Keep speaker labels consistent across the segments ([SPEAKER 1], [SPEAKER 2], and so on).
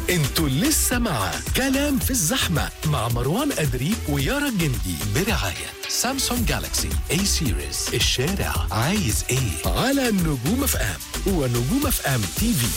[SPEAKER 1] انتوا لسه مع كلام في الزحمة مع مروان أدري ويارا الجندي برعاية سامسونج جالاكسي اي سيريز الشارع عايز ايه على نجوم اف ام ونجوم اف ام تي في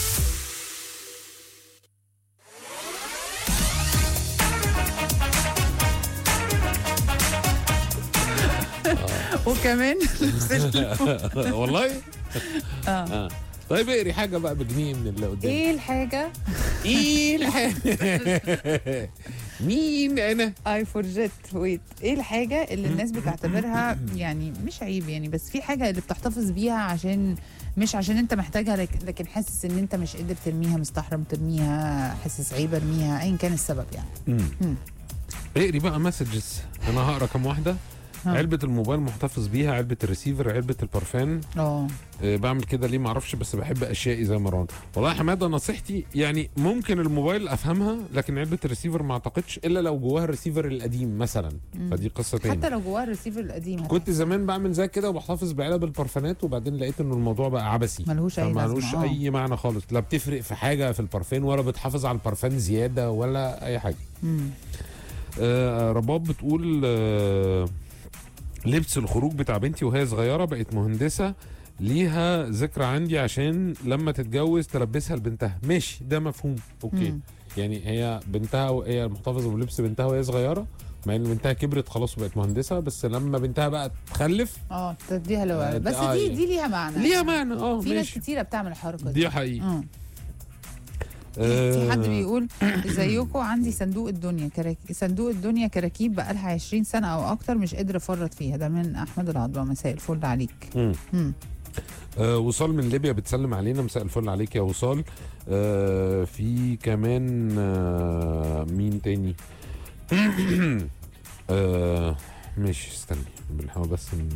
[SPEAKER 2] وكمان نفس ال-
[SPEAKER 3] والله
[SPEAKER 2] آه.
[SPEAKER 3] اه طيب اقري حاجه بقى بجنيه من اللي قدامي
[SPEAKER 2] ايه الحاجه
[SPEAKER 3] ايه الحاجه مين انا
[SPEAKER 2] اي فورجيت ويت ايه الحاجه اللي الناس بتعتبرها يعني مش عيب يعني بس في حاجه اللي بتحتفظ بيها عشان مش عشان انت محتاجها لك- لكن حاسس ان انت مش قادر ترميها مستحرم ترميها حاسس عيب ارميها ايا كان السبب يعني مم.
[SPEAKER 3] اقري بقى مسجز انا هقرا كام واحده
[SPEAKER 2] ها.
[SPEAKER 3] علبة الموبايل محتفظ بيها علبة الريسيفر علبة البرفان
[SPEAKER 2] اه
[SPEAKER 3] أه بعمل كده ليه معرفش بس بحب اشيائي زي مروان والله يا حماده نصيحتي يعني ممكن الموبايل افهمها لكن علبة الريسيفر ما اعتقدش الا لو جواها الريسيفر القديم مثلا فدي قصه تاني
[SPEAKER 2] حتى لو جواه الريسيفر القديم
[SPEAKER 3] كنت زمان بعمل زي كده وبحتفظ بعلب البرفانات وبعدين لقيت انه الموضوع بقى عبثي
[SPEAKER 2] ملهوش أي
[SPEAKER 3] ملهوش
[SPEAKER 2] لازمة، آه.
[SPEAKER 3] اي معنى خالص لا بتفرق في حاجه في البرفان ولا بتحافظ على البرفان زياده ولا اي حاجه
[SPEAKER 2] مم.
[SPEAKER 3] آه رباب بتقول آه لبس الخروج بتاع بنتي وهي صغيره بقت مهندسه ليها ذكرى عندي عشان لما تتجوز تلبسها لبنتها ماشي ده مفهوم اوكي
[SPEAKER 2] مم.
[SPEAKER 3] يعني هي بنتها وهي محتفظه بلبس بنتها وهي صغيره مع ان بنتها كبرت خلاص وبقت مهندسه بس لما بنتها بقى تخلف
[SPEAKER 2] اه تديها لو
[SPEAKER 3] آه،
[SPEAKER 2] بس
[SPEAKER 3] آه،
[SPEAKER 2] دي
[SPEAKER 3] يعني.
[SPEAKER 2] دي ليها معنى
[SPEAKER 3] ليها معنى اه
[SPEAKER 2] في ناس
[SPEAKER 3] ماشي
[SPEAKER 2] كتيره بتعمل الحركه دي
[SPEAKER 3] دي حقيقي
[SPEAKER 2] اه
[SPEAKER 3] آه،
[SPEAKER 2] في حد بيقول زيكم عندي صندوق الدنيا كراك... صندوق الدنيا كراكيب بقالها 20 سنه او اكتر مش قادر افرط فيها ده من احمد العضوه مساء الفل عليك
[SPEAKER 3] مم.
[SPEAKER 2] مم.
[SPEAKER 3] آه وصال من ليبيا بتسلم علينا مساء الفل عليك يا وصال آه في كمان آه مين تاني آه ماشي استني بنحاول بس ان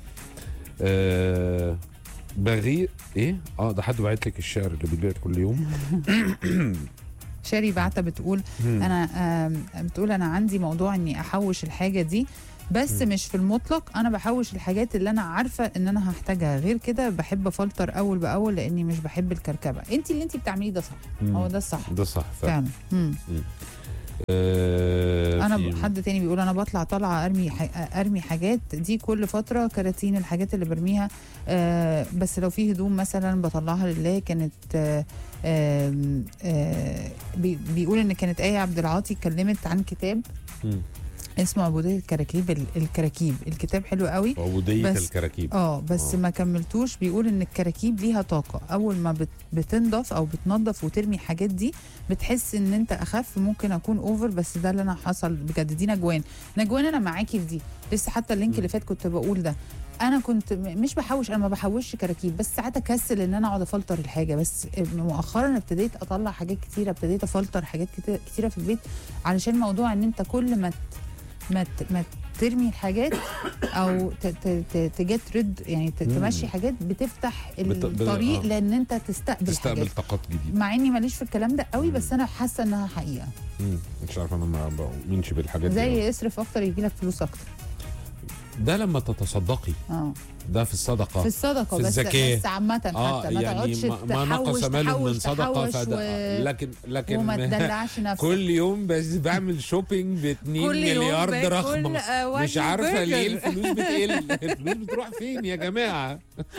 [SPEAKER 3] آه بغير ايه اه ده حد باعت لك الشعر اللي بيتبعت كل يوم
[SPEAKER 2] شاري بعتة بتقول
[SPEAKER 3] مم.
[SPEAKER 2] انا آم، بتقول انا عندي موضوع اني احوش الحاجه دي بس مش في المطلق انا بحوش الحاجات اللي انا عارفه ان انا هحتاجها غير كده بحب افلتر اول باول لاني مش بحب الكركبه انت اللي انت بتعمليه ده صح
[SPEAKER 3] مم.
[SPEAKER 2] هو ده الصح
[SPEAKER 3] ده صح فعلا
[SPEAKER 2] فعلا مم.
[SPEAKER 3] آه
[SPEAKER 2] انا
[SPEAKER 3] في-
[SPEAKER 2] ب- حد تاني بيقول انا بطلع طالعه ارمي ح... ارمي حاجات دي كل فتره كراتين الحاجات اللي برميها آه بس لو في هدوم مثلا بطلعها لله كانت آه آه آه بي... بيقول ان كانت ايه عبد العاطي اتكلمت عن كتاب
[SPEAKER 3] مم.
[SPEAKER 2] اسمه عبوديه الكراكيب ال- الكراكيب الكتاب حلو قوي
[SPEAKER 3] عبودية
[SPEAKER 2] بس-
[SPEAKER 3] الكراكيب
[SPEAKER 2] اه بس
[SPEAKER 3] آه.
[SPEAKER 2] ما كملتوش بيقول ان الكراكيب ليها طاقه اول ما بت... بتنضف او بتنضف وترمي الحاجات دي بتحس ان انت اخف ممكن اكون اوفر بس ده اللي انا حصل بجد دي نجوان نجوان انا معاكي في دي لسه حتى اللينك اللي فات كنت بقول ده انا كنت م- مش بحوش انا ما بحوش كراكيب بس ساعات اكسل ان انا اقعد افلتر الحاجه بس مؤخرا ابتديت اطلع حاجات كتيره ابتديت افلتر حاجات كتير- كتيره في البيت علشان موضوع ان انت كل ما ت- ما ت- ما ترمي الحاجات او ت- ت- ت- تجت رد يعني ت-
[SPEAKER 3] مم.
[SPEAKER 2] تمشي حاجات بتفتح
[SPEAKER 3] بت- ب-
[SPEAKER 2] الطريق
[SPEAKER 3] آه.
[SPEAKER 2] لان انت تستقبل,
[SPEAKER 3] تستقبل
[SPEAKER 2] حاجات
[SPEAKER 3] طاقات جديدة
[SPEAKER 2] مع اني ماليش في الكلام ده قوي
[SPEAKER 3] مم.
[SPEAKER 2] بس انا حاسه انها حقيقه
[SPEAKER 3] مم. مش عارف انا ما بؤمنش بالحاجات دي
[SPEAKER 2] زي اصرف اكتر يجي لك فلوس اكتر
[SPEAKER 3] ده لما تتصدقي
[SPEAKER 2] اه
[SPEAKER 3] ده في الصدقه
[SPEAKER 2] في الصدقه
[SPEAKER 3] في
[SPEAKER 2] بس
[SPEAKER 3] الزكاة.
[SPEAKER 2] بس عامه حتى
[SPEAKER 3] اه
[SPEAKER 2] ما
[SPEAKER 3] يعني
[SPEAKER 2] تقعدش
[SPEAKER 3] ما, ما نقص
[SPEAKER 2] تحوش
[SPEAKER 3] مال من
[SPEAKER 2] تحوش
[SPEAKER 3] صدقه
[SPEAKER 2] تحوش
[SPEAKER 3] فده
[SPEAKER 2] و...
[SPEAKER 3] لكن لكن
[SPEAKER 2] وما تدلعش نفسك
[SPEAKER 3] كل يوم بس بعمل شوبينج ب 2
[SPEAKER 2] كل يوم
[SPEAKER 3] مليار
[SPEAKER 2] باكل،
[SPEAKER 3] درهم
[SPEAKER 2] آه،
[SPEAKER 3] مش
[SPEAKER 2] وجبة
[SPEAKER 3] عارفه ليه
[SPEAKER 2] برجر.
[SPEAKER 3] الفلوس بتقل الفلوس بتروح فين يا جماعه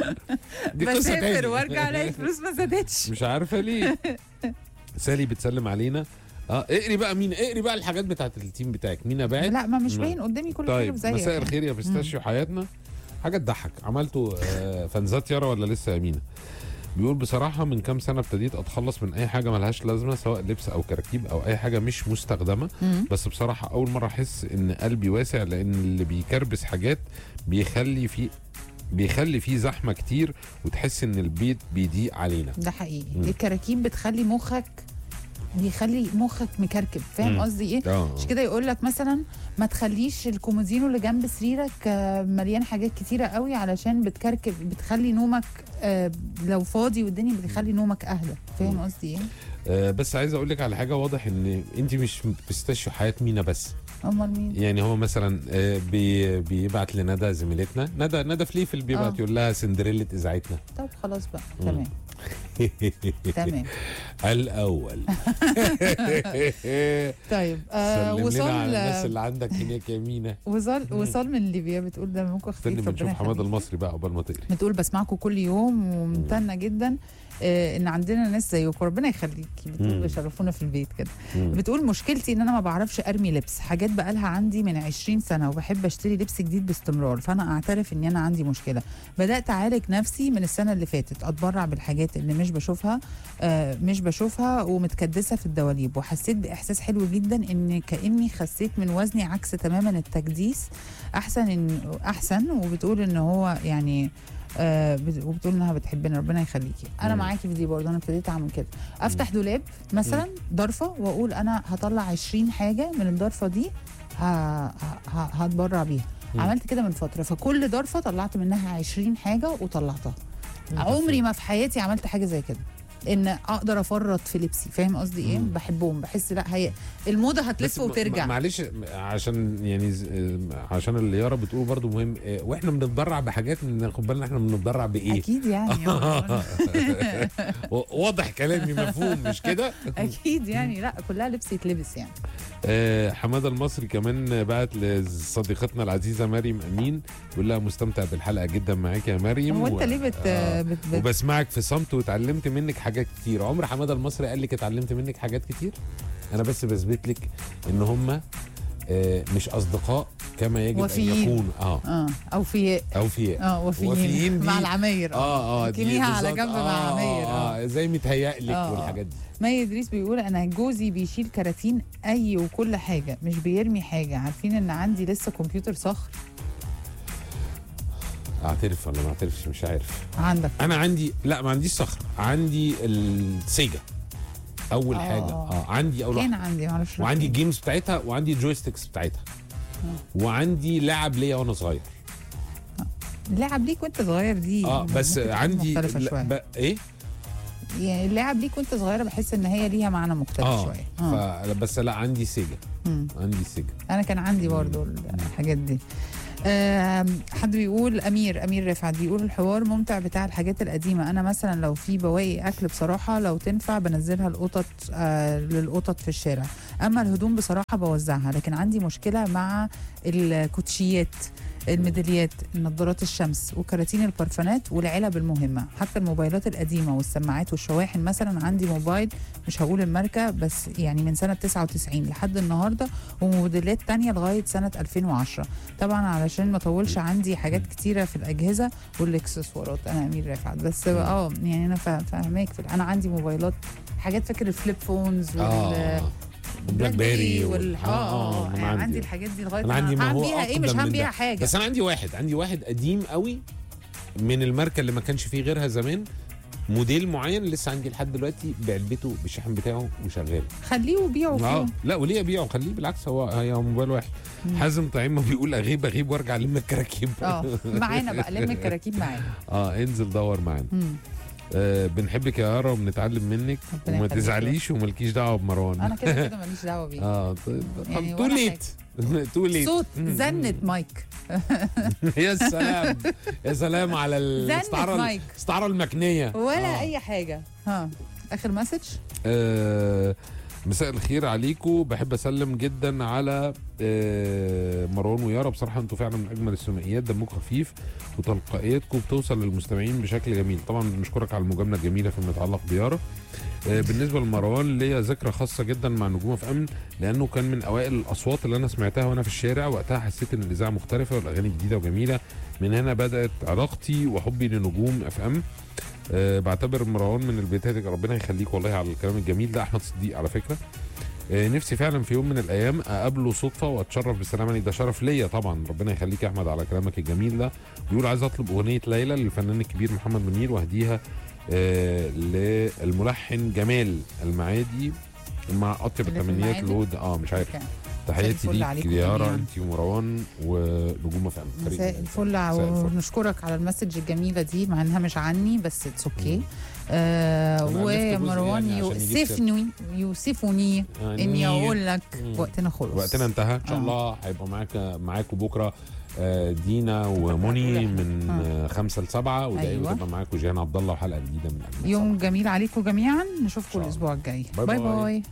[SPEAKER 3] دي قصه
[SPEAKER 2] بسافر
[SPEAKER 3] تاني
[SPEAKER 2] وارجع الاقي الفلوس ما زادتش
[SPEAKER 3] مش عارفه ليه سالي بتسلم علينا اه اقري بقى مين اقري بقى الحاجات بتاعت التيم بتاعك مين باعت
[SPEAKER 2] لا ما مش
[SPEAKER 3] لا.
[SPEAKER 2] باين قدامي كل
[SPEAKER 3] طيب
[SPEAKER 2] حاجه زيك
[SPEAKER 3] مساء
[SPEAKER 2] يعني.
[SPEAKER 3] الخير يا بيستاشيو حياتنا حاجه تضحك عملتوا آه، فانزات يارا ولا لسه يا مينا بيقول بصراحة من كام سنة ابتديت أتخلص من أي حاجة ملهاش لازمة سواء لبس أو كراكيب أو أي حاجة مش مستخدمة
[SPEAKER 2] مم.
[SPEAKER 3] بس بصراحة أول مرة أحس إن قلبي واسع لأن اللي بيكربس حاجات بيخلي في بيخلي فيه زحمة كتير وتحس إن البيت بيضيق علينا
[SPEAKER 2] ده حقيقي
[SPEAKER 3] مم.
[SPEAKER 2] الكراكيب بتخلي مخك بيخلي مخك مكركب فاهم
[SPEAKER 3] مم.
[SPEAKER 2] قصدي ايه
[SPEAKER 3] اه
[SPEAKER 2] مش كده يقول لك مثلا ما تخليش الكومودينو اللي جنب سريرك آه، مليان حاجات كتيره قوي علشان بتكركب بتخلي نومك آه، لو فاضي والدنيا بتخلي نومك اهدى فاهم قصدي ايه
[SPEAKER 3] آه، بس عايز أقول لك على حاجة واضح إن أنت مش بتستشفي حياة مينا بس
[SPEAKER 2] امال مين
[SPEAKER 3] يعني هو مثلا آه، بي بيبعت لندى زميلتنا ندى ندى فليفل بيبعت
[SPEAKER 2] آه.
[SPEAKER 3] يقول لها سندريلا اذاعتنا
[SPEAKER 2] طب خلاص بقى
[SPEAKER 3] مم.
[SPEAKER 2] تمام تمام
[SPEAKER 3] الاول
[SPEAKER 2] طيب آه
[SPEAKER 3] سلم لنا على الناس
[SPEAKER 2] وصال
[SPEAKER 3] اللي عندك هناك يا مينا
[SPEAKER 2] وصال وصال من ليبيا بتقول ده منكم
[SPEAKER 3] استني
[SPEAKER 2] خفيف
[SPEAKER 3] بنشوف
[SPEAKER 2] ربنا
[SPEAKER 3] حماد
[SPEAKER 2] يخليك.
[SPEAKER 3] المصري بقى قبل ما تقري
[SPEAKER 2] بتقول بسمعكم كل يوم وممتنه جدا آه ان عندنا ناس زيكم ربنا يخليكي بتقول
[SPEAKER 3] مم.
[SPEAKER 2] بيشرفونا في البيت كده
[SPEAKER 3] مم.
[SPEAKER 2] بتقول مشكلتي ان انا ما بعرفش ارمي لبس حاجات بقالها عندي من 20 سنه وبحب اشتري لبس جديد باستمرار فانا اعترف ان انا عندي مشكله بدات اعالج نفسي من السنه اللي فاتت اتبرع بالحاجات اللي مش بشوفها آه مش بشوفها ومتكدسه في الدواليب وحسيت باحساس حلو جدا ان كاني خسيت من وزني عكس تماما التكديس احسن إن احسن وبتقول ان هو يعني آه بت- وبتقول انها بتحبني ربنا يخليكي انا
[SPEAKER 3] مم.
[SPEAKER 2] معاكي في دي برضه انا ابتديت اعمل كده افتح دولاب مثلا ضرفه واقول انا هطلع 20 حاجه من الضرفه دي ه- ه- ه- هتبرع بيها
[SPEAKER 3] مم.
[SPEAKER 2] عملت كده من فتره فكل ضرفه طلعت منها 20 حاجه وطلعتها عمري ما في حياتي عملت حاجه زي كده ان اقدر افرط في لبسي فاهم قصدي ايه
[SPEAKER 3] مم.
[SPEAKER 2] بحبهم بحس لا هي الموضه
[SPEAKER 3] بس
[SPEAKER 2] هتلف
[SPEAKER 3] م-
[SPEAKER 2] وترجع
[SPEAKER 3] معلش عشان يعني ز- عشان اللي يارا بتقول برضو مهم آه، واحنا بنتبرع بحاجات ناخد بالنا احنا بنتبرع بايه
[SPEAKER 2] اكيد يعني
[SPEAKER 3] و- واضح كلامي مفهوم مش كده
[SPEAKER 2] اكيد يعني لا كلها لبس يتلبس يعني
[SPEAKER 3] آه، حماده المصري كمان بعت لصديقتنا العزيزه مريم امين بيقول لها مستمتع بالحلقه جدا معاك يا مريم
[SPEAKER 2] هو
[SPEAKER 3] و-
[SPEAKER 2] انت ليه بت,
[SPEAKER 3] آه،
[SPEAKER 2] بت, بت
[SPEAKER 3] وبسمعك في صمت واتعلمت منك حاجات كتير عمر حماده المصري قال لك اتعلمت منك حاجات كتير انا بس بثبت لك ان هم مش اصدقاء كما يجب
[SPEAKER 2] وفيين.
[SPEAKER 3] ان يكونوا اه
[SPEAKER 2] اه اوفياء
[SPEAKER 3] اوفياء
[SPEAKER 2] اه
[SPEAKER 3] وفيين
[SPEAKER 2] وفيين
[SPEAKER 3] دي-
[SPEAKER 2] مع العماير
[SPEAKER 3] اه اه دي
[SPEAKER 2] كليها على
[SPEAKER 3] بالظبط.
[SPEAKER 2] جنب مع
[SPEAKER 3] آه،
[SPEAKER 2] عماير،
[SPEAKER 3] اه,
[SPEAKER 2] آه.
[SPEAKER 3] آه زي متهيألك
[SPEAKER 2] آه، آه.
[SPEAKER 3] والحاجات دي
[SPEAKER 2] مي ادريس بيقول انا جوزي بيشيل كراتين اي وكل حاجه مش بيرمي حاجه عارفين ان عندي لسه كمبيوتر صخر
[SPEAKER 3] اعترف ولا ما اعترفش مش عارف
[SPEAKER 2] عندك
[SPEAKER 3] انا عندي لا ما عنديش صخر عندي السيجا اول
[SPEAKER 2] آه.
[SPEAKER 3] حاجه اه عندي اول
[SPEAKER 2] كان
[SPEAKER 3] واحده
[SPEAKER 2] عندي معرفش
[SPEAKER 3] وعندي
[SPEAKER 2] فين.
[SPEAKER 3] الجيمز بتاعتها وعندي الجويستكس بتاعتها وعندي لعب ليا وانا صغير
[SPEAKER 2] اللعب ليك وانت صغير دي
[SPEAKER 3] اه بس
[SPEAKER 2] ممكن تكون
[SPEAKER 3] عندي
[SPEAKER 2] مختلفه
[SPEAKER 3] لا،
[SPEAKER 2] شويه
[SPEAKER 3] ب... ايه
[SPEAKER 2] يعني اللعب ليك وانت صغيره بحس ان هي ليها معنى مختلف
[SPEAKER 3] اه
[SPEAKER 2] شويه اه
[SPEAKER 3] ف... بس لا عندي سيجا
[SPEAKER 2] مم.
[SPEAKER 3] عندي سيجا
[SPEAKER 2] انا كان عندي برضو الحاجات دي آم، حد بيقول امير امير رفعت بيقول الحوار ممتع بتاع الحاجات القديمه انا مثلا لو في بواقي اكل بصراحه لو تنفع بنزلها القطط آه للقطط في الشارع اما الهدوم بصراحه بوزعها لكن عندي مشكله مع الكوتشيات الميداليات نظارات الشمس وكراتين البرفانات والعلب المهمه حتى الموبايلات القديمه والسماعات والشواحن مثلا عندي موبايل مش هقول الماركه بس يعني من سنه 99 لحد النهارده وموديلات تانية لغايه سنه 2010 طبعا علشان ما اطولش عندي حاجات كتيره في الاجهزه والاكسسوارات انا امير رفعت بس اه يعني انا فا- فاهماك في انا عندي موبايلات حاجات فاكر الفليب فونز وال
[SPEAKER 3] اه بلاك بيري
[SPEAKER 2] وال اه اه
[SPEAKER 3] أنا
[SPEAKER 2] يعني عندي الحاجات دي لغايه
[SPEAKER 3] أنا عندي ما
[SPEAKER 2] هعمل
[SPEAKER 3] هو
[SPEAKER 2] بيها ايه
[SPEAKER 3] أقدم
[SPEAKER 2] مش هعمل
[SPEAKER 3] من
[SPEAKER 2] بيها
[SPEAKER 3] ده.
[SPEAKER 2] حاجه
[SPEAKER 3] بس انا عندي واحد عندي واحد قديم قوي من الماركه اللي ما كانش فيه غيرها زمان موديل معين لسه عندي لحد دلوقتي بعلبته بالشحن بتاعه وشغال
[SPEAKER 2] خليه وبيعه
[SPEAKER 3] اه
[SPEAKER 2] فيه
[SPEAKER 3] لا وليه ابيعه خليه بالعكس هو هي موبايل واحد
[SPEAKER 2] مم.
[SPEAKER 3] حازم طعيم ما بيقول اغيب اغيب وارجع الم الكراكيب
[SPEAKER 2] اه معانا بقى لم الكراكيب معانا
[SPEAKER 3] اه انزل دور معانا
[SPEAKER 2] مم.
[SPEAKER 3] آه بنحبك يا يارا وبنتعلم منك
[SPEAKER 2] ربنا
[SPEAKER 3] وما
[SPEAKER 2] يخليك.
[SPEAKER 3] تزعليش ومالكيش دعوه بمروان
[SPEAKER 2] انا كده كده ماليش دعوه بيه
[SPEAKER 3] اه طيب
[SPEAKER 2] يعني
[SPEAKER 3] تو
[SPEAKER 2] ولا
[SPEAKER 3] ليت تو ليت
[SPEAKER 2] صوت زنة مايك
[SPEAKER 3] يا سلام يا سلام على
[SPEAKER 2] زنة
[SPEAKER 3] الاستعاره
[SPEAKER 2] مايك
[SPEAKER 3] الاستعاره المكنيه
[SPEAKER 2] ولا
[SPEAKER 3] آه.
[SPEAKER 2] اي حاجه ها اخر مسج
[SPEAKER 3] آه مساء الخير عليكم بحب اسلم جدا على آه مروان ويارا بصراحه انتوا فعلا من اجمل الثنائيات دمكم خفيف وتلقائيتكم بتوصل للمستمعين بشكل جميل طبعا بنشكرك على المجامله الجميله فيما يتعلق بيارا آه بالنسبه لمروان ليا ذكرى خاصه جدا مع نجوم في امن لانه كان من اوائل الاصوات اللي انا سمعتها وانا في الشارع وقتها حسيت ان الاذاعه مختلفه والاغاني جديده وجميله من هنا بدات علاقتي وحبي لنجوم اف ام أه بعتبر مروان من البيتات ربنا يخليك والله على الكلام الجميل ده احمد صديق على فكره أه نفسي فعلا في يوم من الايام اقابله صدفه واتشرف بالسلامه عليك ده شرف ليا طبعا ربنا يخليك يا احمد على كلامك الجميل ده بيقول عايز اطلب اغنيه ليلى للفنان الكبير محمد منير واهديها أه للملحن جمال المعادي مع اطيب
[SPEAKER 2] اللي في
[SPEAKER 3] التمنيات
[SPEAKER 2] المعادي؟
[SPEAKER 3] لود اه مش عارف
[SPEAKER 2] أوكي.
[SPEAKER 3] تحياتي
[SPEAKER 2] الفل
[SPEAKER 3] ليك
[SPEAKER 2] عليكم
[SPEAKER 3] يا يارا
[SPEAKER 2] جميعاً.
[SPEAKER 3] انت ومروان ونجوم فهم
[SPEAKER 2] مساء الفل
[SPEAKER 3] مساء الفل.
[SPEAKER 2] ونشكرك على المسج الجميله دي مع انها مش عني بس اتس اوكي آه
[SPEAKER 3] أنا ألفت جزء
[SPEAKER 2] ومروان
[SPEAKER 3] يعني عشان يجيب
[SPEAKER 2] يوسفني يوسفني اني اقول لك
[SPEAKER 3] مم.
[SPEAKER 2] وقتنا خلص
[SPEAKER 3] وقتنا انتهى ان شاء
[SPEAKER 2] آه.
[SPEAKER 3] الله هيبقى معاك معاكم بكره آه، دينا وموني من آه، خمسة لسبعة ودقايق
[SPEAKER 2] أيوة.
[SPEAKER 3] وتبقى معاكم جيهان عبد الله وحلقة جديدة من أجمل
[SPEAKER 2] يوم جميل عليكم جميعا نشوفكم
[SPEAKER 3] شاء الله.
[SPEAKER 2] الاسبوع الجاي
[SPEAKER 3] باي
[SPEAKER 2] باي
[SPEAKER 3] باي.
[SPEAKER 2] باي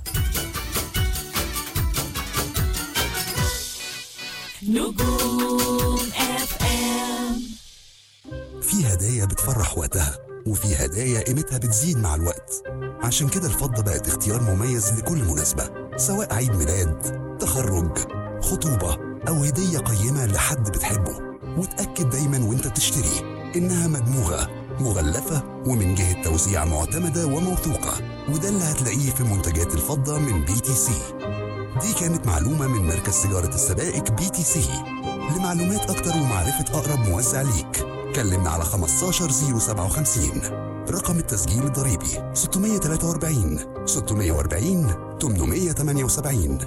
[SPEAKER 4] نجوم اف ام
[SPEAKER 5] في هدايا بتفرح وقتها وفي هدايا قيمتها بتزيد مع الوقت عشان كده الفضة بقت اختيار مميز لكل مناسبة سواء عيد ميلاد تخرج خطوبة أو هدية قيمة لحد بتحبه وتأكد دايما وانت بتشتري إنها مدموغة مغلفة ومن جهة توزيع معتمدة وموثوقة وده اللي هتلاقيه في منتجات الفضة من بي تي سي دي كانت معلومة من مركز تجارة السبائك بي تي سي لمعلومات أكتر ومعرفة أقرب موزع ليك كلمنا على 15057 رقم التسجيل الضريبي 643 640 878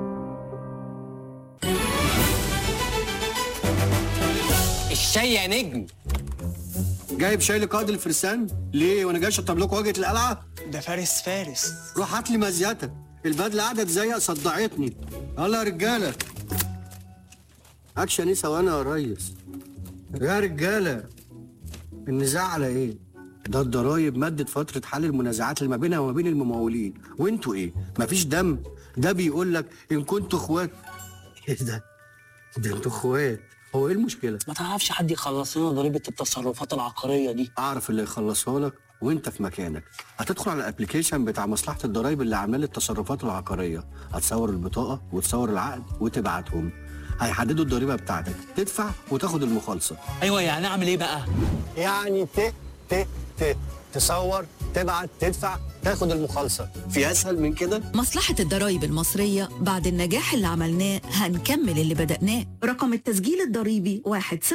[SPEAKER 6] الشاي يا نجم
[SPEAKER 7] جايب شاي لقائد الفرسان ليه وانا جاي اشطب لكم واجهه القلعه
[SPEAKER 6] ده فارس فارس
[SPEAKER 7] روح هات لي مزيتك البدله قعدت زيق صدعتني يلا يا رجاله اكشن ايه ثواني يا ريس يا رجاله النزاع على ايه ده الضرايب مدت فترة حل المنازعات اللي ما بينها وما بين الممولين وانتوا ايه مفيش دم ده بيقول لك ان كنتوا اخوات ايه ده ده انتوا اخوات هو ايه المشكلة
[SPEAKER 6] ما تعرفش حد يخلص لنا ضريبه التصرفات العقاريه دي
[SPEAKER 7] اعرف اللي يخلصها لك وانت في مكانك هتدخل على الابلكيشن بتاع مصلحه الضرايب اللي عامله لي التصرفات العقاريه هتصور البطاقه وتصور العقد وتبعتهم هيحددوا الضريبه بتاعتك تدفع وتاخد المخالصه
[SPEAKER 6] ايوه يعني اعمل ايه بقى
[SPEAKER 7] يعني ت ت ت تصور تبعت تدفع تاخد المخالصه في اسهل من كده
[SPEAKER 4] مصلحة الضرايب المصرية بعد النجاح اللي عملناه هنكمل اللي بدأناه رقم التسجيل الضريبي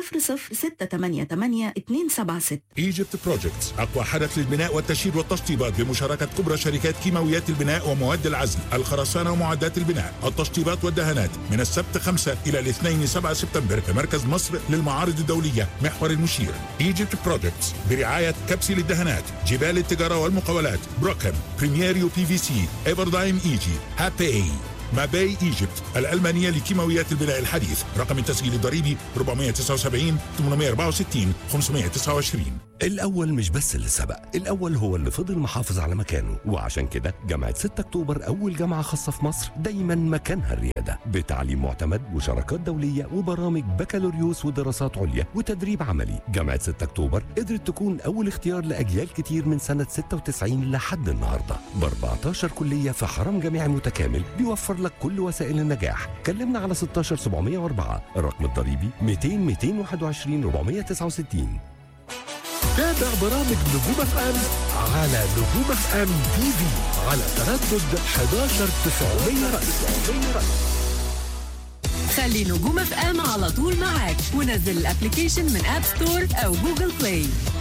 [SPEAKER 4] 100688276
[SPEAKER 8] ايجيبت بروجكتس اقوى حدث للبناء والتشييد والتشطيبات بمشاركه كبرى شركات كيماويات البناء ومواد العزل الخرسانه ومعدات البناء التشطيبات والدهانات من السبت 5 الى الاثنين 7 سبتمبر في مركز مصر للمعارض الدوليه محور المشير ايجيبت بروجكتس برعايه كبسي للدهانات جبال التجاره والمقاولات بروكن بريميريو بي في سي ايفردايم ايجي هابي ماباي ايجيبت الألمانية لكيماويات البناء الحديث رقم التسجيل الضريبي 479 864 529
[SPEAKER 9] الأول مش بس اللي سبق الأول هو اللي فضل محافظ على مكانه وعشان كده جامعة 6 أكتوبر أول جامعة خاصة في مصر دايما مكانها الريادة بتعليم معتمد وشراكات دولية وبرامج بكالوريوس ودراسات عليا وتدريب عملي جامعة 6 أكتوبر قدرت تكون أول اختيار لأجيال كتير من سنة 96 لحد النهاردة ب 14 كلية في حرم جامعي متكامل بيوفر لك كل وسائل النجاح كلمنا على 16704 الرقم الضريبي 200 221 469
[SPEAKER 1] تابع برامج نجوم اف ام على نجوم اف ام تي في على تردد 11 900 رأس
[SPEAKER 10] خلي نجوم اف ام على طول معاك ونزل الابلكيشن من اب ستور او جوجل بلاي